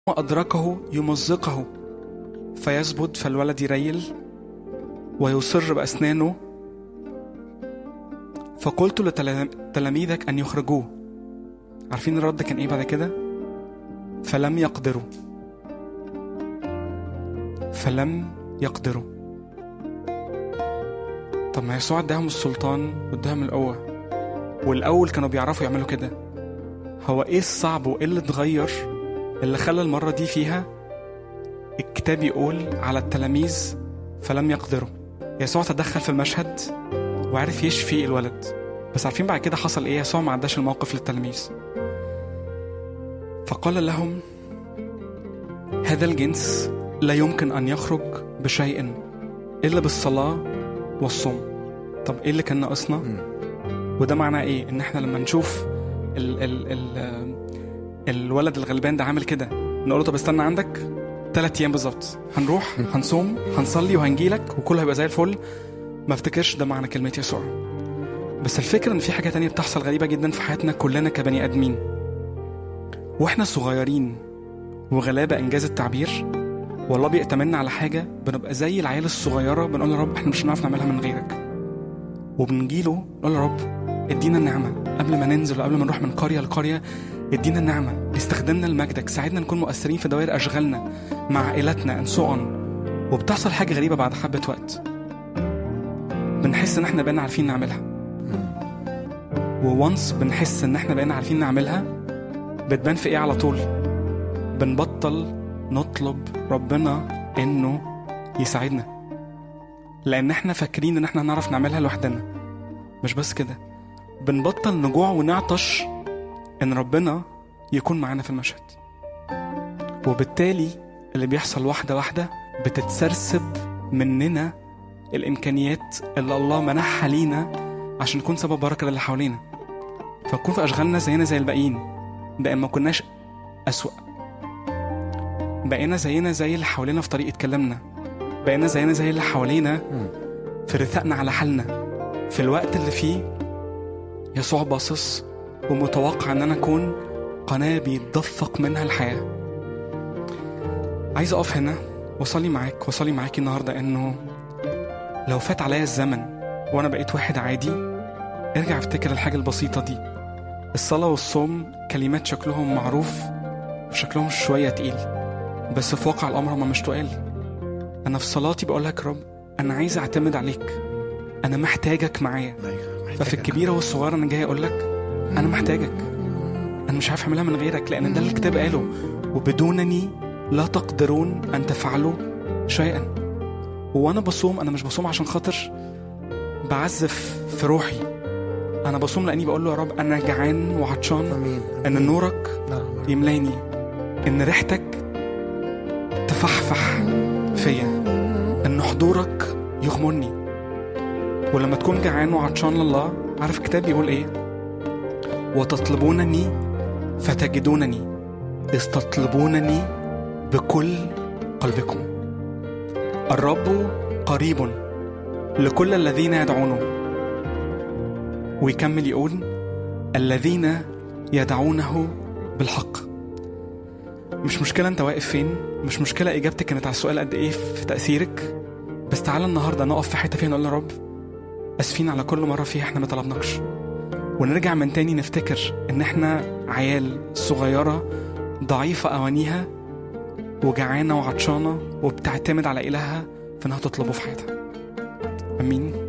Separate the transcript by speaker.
Speaker 1: أدركه يمزقه فيثبت فالولد يريل ويصر بأسنانه فقلت لتلاميذك أن يخرجوه عارفين الرد كان إيه بعد كده؟ فلم يقدروا فلم يقدروا طب ما يسوع اداهم السلطان واداهم القوة والأول كانوا بيعرفوا يعملوا كده هو إيه الصعب وإيه اللي اتغير اللي خلى المرة دي فيها الكتاب يقول على التلاميذ فلم يقدروا يسوع تدخل في المشهد وعرف يشفي الولد بس عارفين بعد كده حصل ايه يسوع ما عداش الموقف للتلاميذ فقال لهم هذا الجنس لا يمكن ان يخرج بشيء الا بالصلاه والصوم طب ايه اللي كان ناقصنا وده معناه ايه ان احنا لما نشوف ال ال ال الولد الغلبان ده عامل كده نقول له طب استنى عندك ثلاث ايام بالظبط هنروح هنصوم هنصلي وهنجيلك وكله هيبقى زي الفل ما افتكرش ده معنى كلمه يسوع بس الفكره ان في حاجه تانية بتحصل غريبه جدا في حياتنا كلنا كبني ادمين واحنا صغيرين وغلابه انجاز التعبير والله بيأتمنا على حاجه بنبقى زي العيال الصغيره بنقول يا رب احنا مش هنعرف نعملها من غيرك وبنجيله نقول يا رب ادينا النعمه قبل ما ننزل وقبل ما نروح من قريه لقريه ادينا النعمه استخدمنا لمجدك ساعدنا نكون مؤثرين في دوائر اشغالنا مع عائلتنا ان وبتحصل حاجه غريبه بعد حبه وقت بنحس ان احنا بقينا عارفين نعملها وونس بنحس ان احنا بقينا عارفين نعملها بتبان في ايه على طول بنبطل نطلب ربنا انه يساعدنا لان احنا فاكرين ان احنا هنعرف نعملها لوحدنا مش بس كده بنبطل نجوع ونعطش ان ربنا يكون معانا في المشهد وبالتالي اللي بيحصل واحده واحده بتتسرسب مننا الامكانيات اللي الله منحها لينا عشان نكون سبب بركه للي حوالينا فنكون في اشغالنا زينا زي الباقيين بقى ما كناش اسوأ بقينا زينا زي اللي حوالينا في طريقه كلامنا بقينا زينا زي اللي حوالينا في رثائنا على حالنا في الوقت اللي فيه يسوع باصص ومتوقع ان انا اكون قناه بيتدفق منها الحياه عايز اقف هنا واصلي معاك واصلي معاكي النهارده انه لو فات عليا الزمن وانا بقيت واحد عادي ارجع افتكر الحاجه البسيطه دي الصلاه والصوم كلمات شكلهم معروف وشكلهم شويه تقيل بس في واقع الامر هما مش تقال انا في صلاتي بقول لك رب انا عايز اعتمد عليك انا محتاجك معايا ففي الكبيره والصغيره انا جاي اقول لك انا محتاجك انا مش عارف اعملها من غيرك لان ده اللي الكتاب قاله وبدونني لا تقدرون ان تفعلوا شيئا وانا بصوم انا مش بصوم عشان خاطر بعزف في روحي انا بصوم لاني بقول له يا رب انا جعان وعطشان
Speaker 2: امين
Speaker 1: ان نورك يملاني ان ريحتك تفحفح فيا ان حضورك يغمرني ولما تكون جعان وعطشان لله عارف الكتاب بيقول ايه وتطلبونني فتجدونني إذ تطلبونني بكل قلبكم الرب قريب لكل الذين يدعونه ويكمل يقول الذين يدعونه بالحق مش مشكلة انت واقف فين مش مشكلة اجابتك كانت على السؤال قد ايه في تأثيرك بس تعالى النهاردة نقف في حتة فيها نقول يا رب اسفين على كل مرة فيها احنا ما طلبناكش ونرجع من تاني نفتكر ان احنا عيال صغيرة ضعيفة أوانيها وجعانة وعطشانة وبتعتمد على إلهها في إنها تطلبه في حياتها أمين